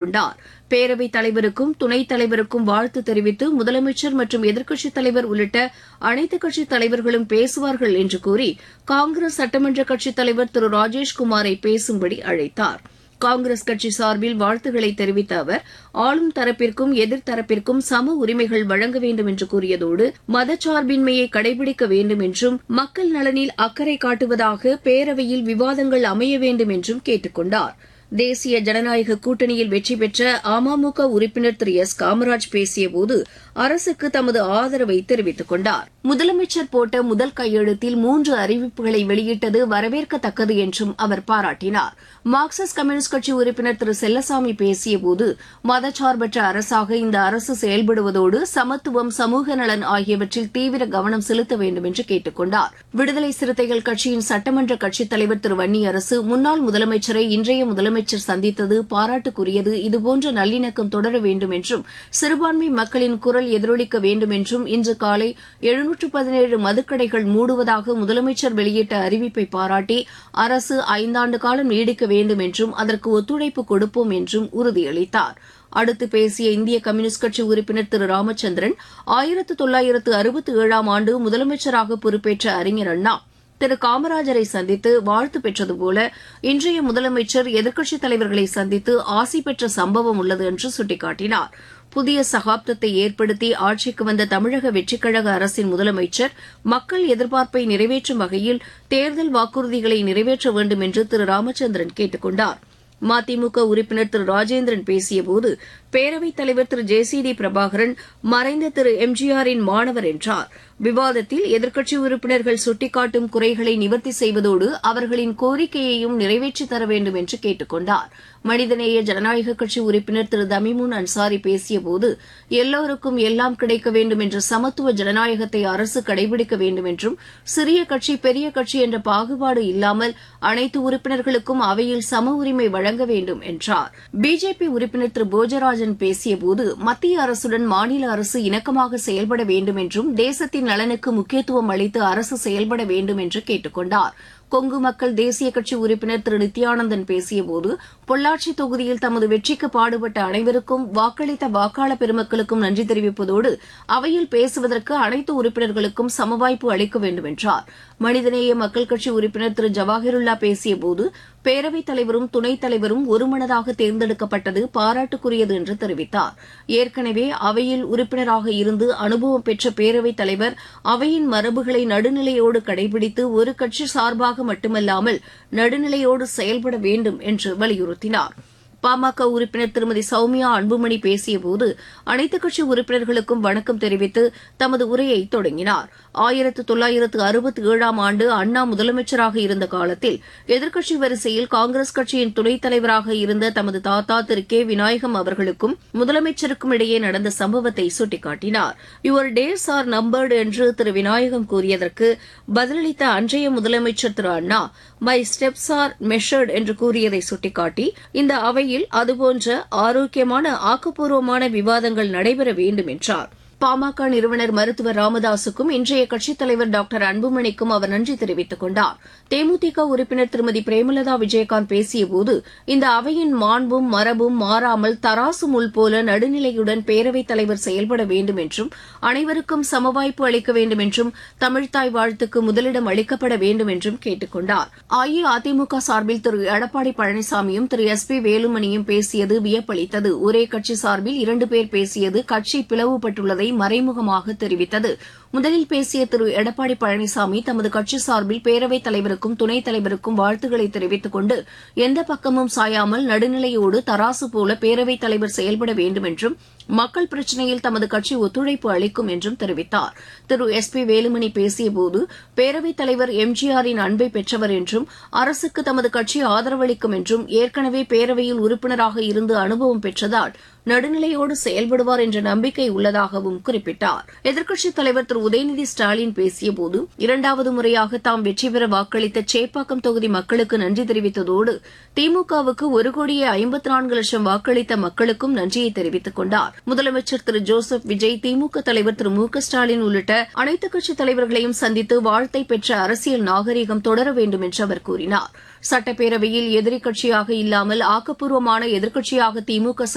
கொண்டார் பேரவைத் தலைவருக்கும் துணைத் தலைவருக்கும் வாழ்த்து தெரிவித்து முதலமைச்சர் மற்றும் எதிர்க்கட்சித் தலைவர் உள்ளிட்ட அனைத்துக் கட்சித் தலைவர்களும் பேசுவார்கள் என்று கூறி காங்கிரஸ் சட்டமன்ற கட்சித் தலைவர் திரு ராஜேஷ்குமாரை பேசும்படி அழைத்தார் காங்கிரஸ் கட்சி சார்பில் வாழ்த்துக்களை தெரிவித்த அவர் ஆளும் தரப்பிற்கும் எதிர்த்தரப்பிற்கும் சம உரிமைகள் வழங்க வேண்டும் என்று கூறியதோடு மதச்சார்பின்மையை கடைபிடிக்க வேண்டும் என்றும் மக்கள் நலனில் அக்கறை காட்டுவதாக பேரவையில் விவாதங்கள் அமைய வேண்டும் என்றும் கேட்டுக் கொண்டார் தேசிய ஜனநாயக கூட்டணியில் வெற்றி பெற்ற அமமுக உறுப்பினர் திரு எஸ் காமராஜ் பேசியபோது அரசுக்கு தமது ஆதரவை தெரிவித்துக் கொண்டார் முதலமைச்சர் போட்ட முதல் கையெழுத்தில் மூன்று அறிவிப்புகளை வெளியிட்டது வரவேற்கத்தக்கது என்றும் அவர் பாராட்டினார் மார்க்சிஸ்ட் கம்யூனிஸ்ட் கட்சி உறுப்பினர் திரு செல்லசாமி பேசியபோது மதச்சார்பற்ற அரசாக இந்த அரசு செயல்படுவதோடு சமத்துவம் சமூக நலன் ஆகியவற்றில் தீவிர கவனம் செலுத்த வேண்டும் என்று கேட்டுக் கொண்டார் விடுதலை சிறுத்தைகள் கட்சியின் சட்டமன்ற கட்சித் தலைவர் திரு வன்னியரசு முன்னாள் முதலமைச்சரை இன்றைய முதலமைச்சர் சந்தித்தது பாராட்டுக்குரியது இதுபோன்ற நல்லிணக்கம் தொடர வேண்டும் என்றும் சிறுபான்மை மக்களின் குரல் எதிரொலிக்க வேண்டும் என்றும் இன்று காலை எழுநூற்று பதினேழு மதுக்கடைகள் மூடுவதாக முதலமைச்சர் வெளியிட்ட அறிவிப்பை பாராட்டி அரசு ஐந்தாண்டு காலம் நீடிக்க வேண்டும் என்றும் அதற்கு ஒத்துழைப்பு கொடுப்போம் என்றும் உறுதியளித்தார் அடுத்து பேசிய இந்திய கம்யூனிஸ்ட் கட்சி உறுப்பினர் திரு ராமச்சந்திரன் ஆயிரத்து தொள்ளாயிரத்து அறுபத்தி ஏழாம் ஆண்டு முதலமைச்சராக பொறுப்பேற்ற அறிஞர் அண்ணா திரு காமராஜரை சந்தித்து வாழ்த்து பெற்றது போல இன்றைய முதலமைச்சர் எதிர்க்கட்சித் தலைவர்களை சந்தித்து ஆசி பெற்ற சம்பவம் உள்ளது என்று சுட்டிக்காட்டினார் புதிய சகாப்தத்தை ஏற்படுத்தி ஆட்சிக்கு வந்த தமிழக வெற்றிக்கழக அரசின் முதலமைச்சர் மக்கள் எதிர்பார்ப்பை நிறைவேற்றும் வகையில் தேர்தல் வாக்குறுதிகளை நிறைவேற்ற வேண்டும் என்று திரு ராமச்சந்திரன் கேட்டுக் கொண்டார் மதிமுக உறுப்பினர் திரு ராஜேந்திரன் பேசியபோது பேரவைத் தலைவர் திரு ஜே சி டி பிரபாகரன் மறைந்த திரு எம்ஜிஆரின் மாணவர் என்றார் விவாதத்தில் எதிர்க்கட்சி உறுப்பினர்கள் சுட்டிக்காட்டும் குறைகளை நிவர்த்தி செய்வதோடு அவர்களின் கோரிக்கையையும் நிறைவேற்றித் தர வேண்டும் என்று கேட்டுக் கொண்டார் மனிதநேய ஜனநாயக கட்சி உறுப்பினர் திரு தமிமுன் அன்சாரி பேசியபோது எல்லோருக்கும் எல்லாம் கிடைக்க வேண்டும் என்ற சமத்துவ ஜனநாயகத்தை அரசு கடைபிடிக்க வேண்டும் என்றும் சிறிய கட்சி பெரிய கட்சி என்ற பாகுபாடு இல்லாமல் அனைத்து உறுப்பினர்களுக்கும் அவையில் சம உரிமை வழங்க வேண்டும் என்றார் பிஜேபி உறுப்பினர் திரு போஜராஜன் பேசியபோது மத்திய அரசுடன் மாநில அரசு இணக்கமாக செயல்பட வேண்டும் என்றும் தேசத்தின் நலனுக்கு முக்கியத்துவம் அளித்து அரசு செயல்பட வேண்டும் என்று கேட்டுக் கொண்டார் கொங்கு மக்கள் தேசிய கட்சி உறுப்பினர் திரு நித்யானந்தன் பேசியபோது பொள்ளாச்சி தொகுதியில் தமது வெற்றிக்கு பாடுபட்ட அனைவருக்கும் வாக்களித்த வாக்காளர் பெருமக்களுக்கும் நன்றி தெரிவிப்பதோடு அவையில் பேசுவதற்கு அனைத்து உறுப்பினர்களுக்கும் சமவாய்ப்பு அளிக்க வேண்டும் என்றார் மனிதநேய மக்கள் கட்சி உறுப்பினர் திரு ஜவாஹிருல்லா பேசியபோது பேரவைத் தலைவரும் துணைத் தலைவரும் ஒருமனதாக தேர்ந்தெடுக்கப்பட்டது பாராட்டுக்குரியது என்று தெரிவித்தார் ஏற்கனவே அவையில் உறுப்பினராக இருந்து அனுபவம் பெற்ற பேரவைத் தலைவர் அவையின் மரபுகளை நடுநிலையோடு கடைபிடித்து ஒரு கட்சி சார்பாக மட்டுமல்லாமல் நடுநிலையோடு செயல்பட வேண்டும் என்று வலியுறுத்தினார் பாமக உறுப்பினர் திருமதி சௌமியா அன்புமணி பேசியபோது அனைத்துக் கட்சி உறுப்பினர்களுக்கும் வணக்கம் தெரிவித்து தமது உரையை தொடங்கினார் ஆயிரத்து தொள்ளாயிரத்து அறுபத்தி ஏழாம் ஆண்டு அண்ணா முதலமைச்சராக இருந்த காலத்தில் எதிர்க்கட்சி வரிசையில் காங்கிரஸ் கட்சியின் துணைத் தலைவராக இருந்த தமது தாத்தா திரு கே விநாயகம் அவர்களுக்கும் முதலமைச்சருக்கும் இடையே நடந்த சம்பவத்தை சுட்டிக்காட்டினார் யுவர் டேஸ் ஆர் நம்பர்டு என்று திரு விநாயகம் கூறியதற்கு பதிலளித்த அன்றைய முதலமைச்சர் திரு Anna my steps are measured என்று கூறியதை சுட்டிக்காட்டி இந்த அவையில் அதுபோன்ற ஆரோக்கியமான ஆக்கப்பூர்வமான விவாதங்கள் நடைபெற வேண்டும் என்றார் பாமக நிறுவனர் மருத்துவர் ராமதாசுக்கும் இன்றைய கட்சித் தலைவர் டாக்டர் அன்புமணிக்கும் அவர் நன்றி தெரிவித்துக் கொண்டார் தேமுதிக உறுப்பினர் திருமதி பிரேமலதா விஜயகாந்த் பேசியபோது இந்த அவையின் மாண்பும் மரபும் மாறாமல் தராசு முள் போல நடுநிலையுடன் பேரவைத் தலைவர் செயல்பட வேண்டும் என்றும் அனைவருக்கும் சமவாய்ப்பு அளிக்க வேண்டும் என்றும் தமிழ்தாய் வாழ்த்துக்கு முதலிடம் அளிக்கப்பட வேண்டும் என்றும் கேட்டுக் கொண்டார் அஇஅதிமுக சார்பில் திரு எடப்பாடி பழனிசாமியும் திரு எஸ் பி வேலுமணியும் பேசியது வியப்பளித்தது ஒரே கட்சி சார்பில் இரண்டு பேர் பேசியது கட்சி பிளவுபட்டுள்ளதை மறைமுகமாக தெரிவித்தது முதலில் பேசிய திரு எடப்பாடி பழனிசாமி தமது கட்சி சார்பில் பேரவைத் தலைவருக்கும் துணைத் தலைவருக்கும் வாழ்த்துக்களை தெரிவித்துக் கொண்டு எந்த பக்கமும் சாயாமல் நடுநிலையோடு தராசு போல பேரவைத் தலைவர் செயல்பட வேண்டும் என்றும் மக்கள் பிரச்சினையில் தமது கட்சி ஒத்துழைப்பு அளிக்கும் என்றும் தெரிவித்தார் திரு எஸ் பி வேலுமணி பேசியபோது பேரவைத் தலைவர் எம்ஜிஆரின் அன்பை பெற்றவர் என்றும் அரசுக்கு தமது கட்சி ஆதரவளிக்கும் என்றும் ஏற்கனவே பேரவையில் உறுப்பினராக இருந்து அனுபவம் பெற்றதால் நடுநிலையோடு செயல்படுவார் என்ற நம்பிக்கை உள்ளதாகவும் குறிப்பிட்டார் எதிர்க்கட்சித் தலைவர் திரு உதயநிதி ஸ்டாலின் பேசியபோது இரண்டாவது முறையாக தாம் வெற்றி பெற வாக்களித்த சேப்பாக்கம் தொகுதி மக்களுக்கு நன்றி தெரிவித்ததோடு திமுகவுக்கு ஒரு கோடியே ஐம்பத்தி நான்கு லட்சம் வாக்களித்த மக்களுக்கும் நன்றியை தெரிவித்துக் கொண்டார் முதலமைச்சர் திரு ஜோசப் விஜய் திமுக தலைவர் திரு மு க ஸ்டாலின் உள்ளிட்ட அனைத்துக் கட்சித் தலைவர்களையும் சந்தித்து வாழ்த்தை பெற்ற அரசியல் நாகரீகம் தொடர வேண்டும் என்று அவர் கூறினார் சட்டப்பேரவையில் எதிரி கட்சியாக இல்லாமல் ஆக்கப்பூர்வமான எதிர்க்கட்சியாக திமுக